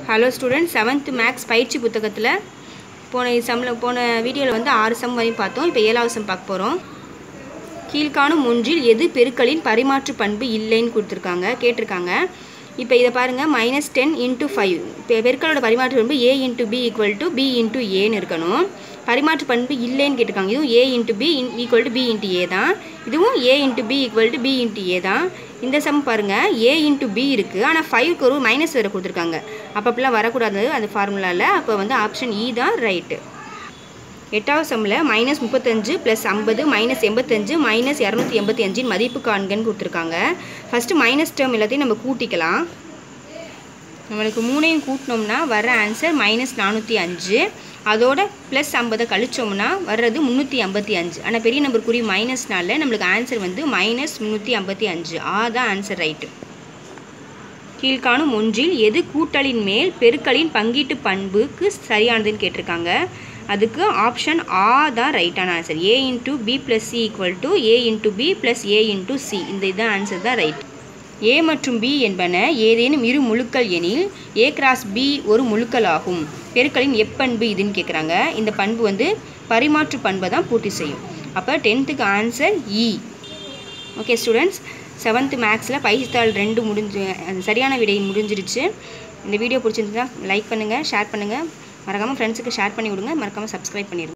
hello student seventh maths பயிற்சி புத்தகத்தில் போன சம்மில் போன வீடியோவில் வந்து ஆறு சம் வரையும் பார்த்தோம் இப்போ ஏழாவது சம் பார்க்க போகிறோம் கீழ்காணும் ஒன்றில் எது பெருக்களின் பரிமாற்று பண்பு இல்லைன்னு கொடுத்துருக்காங்க கேட்டிருக்காங்க இப்போ இதை பாருங்கள் மைனஸ் டென் இன்ட்டு ஃபைவ் இப்போ பெருக்களோட பரிமாற்று பண்பு A into B equal to B into ஏன்னு இருக்கணும் பரிமாற்று பண்பு இல்லைன்னு கேட்டிருக்காங்க இதுவும் A into B in equal to B into A தான் இதுவும் A into B equal to B into A தான் இந்த சம் பாருங்கள் ஏ இன்ட்டு பி இருக்குது ஆனால் ஃபைவ்க்கு ஒரு மைனஸ் வேறு கொடுத்துருக்காங்க அப்போ அப்படிலாம் வரக்கூடாது அந்த ஃபார்முலாவில் அப்போ வந்து ஆப்ஷன் இ தான் ரைட்டு எட்டாவது சம்மில் மைனஸ் முப்பத்தஞ்சு ப்ளஸ் ஐம்பது மைனஸ் எண்பத்தஞ்சு மைனஸ் இரநூத்தி எண்பத்தி அஞ்சின் மதிப்பு காண்கன்னு கொடுத்துருக்காங்க ஃபஸ்ட்டு மைனஸ் டேர்ம் எல்லாத்தையும் நம்ம கூட்டிக்கலாம் நம்மளுக்கு மூணையும் கூட்டினோம்னா வர ஆன்சர் மைனஸ் நானூற்றி அஞ்சு அதோட ப்ளஸ் ஐம்பதை கழிச்சோம்னா வர்றது முந்நூற்றி ஐம்பத்தி அஞ்சு ஆனால் பெரிய நம்பர் குறி மைனஸ்னால நம்மளுக்கு ஆன்சர் வந்து மைனஸ் முந்நூற்றி ஐம்பத்தி அஞ்சு ஆ தான் ஆன்சர் ரைட்டு கீழ்காணும் ஒன்றில் எது கூட்டலின் மேல் பெருக்களின் பங்கீட்டு பண்புக்கு சரியானதுன்னு கேட்டிருக்காங்க அதுக்கு ஆப்ஷன் ஆ தான் ரைட்டான answer A into B plus C equal to A into B plus A into C இந்த இதான் ஆன்சர் தான் ரைட் ஏ மற்றும் பி என்பன ஏதேனும் இரு முழுக்கள் எனில் ஏ கிராஸ் பி ஒரு முழுக்கள் ஆகும் பெருக்களின் எப்பண்பு இதுன்னு கேட்குறாங்க இந்த பண்பு வந்து பரிமாற்று பண்பை தான் பூர்த்தி செய்யும் அப்போ டென்த்துக்கு ஆன்சர் இ ஓகே ஸ்டூடெண்ட்ஸ் செவன்த்து மேக்ஸில் பயிற்சித்தாள் ரெண்டு முடிஞ்சு அது சரியான விடை முடிஞ்சிருச்சு இந்த வீடியோ பிடிச்சிருந்தா லைக் பண்ணுங்கள் ஷேர் பண்ணுங்கள் மறக்காமல் ஃப்ரெண்ட்ஸுக்கு ஷேர் பண்ணி விடுங்க மறக்காமல் சப்ஸ்கிரைப் பண்ணிடுங்க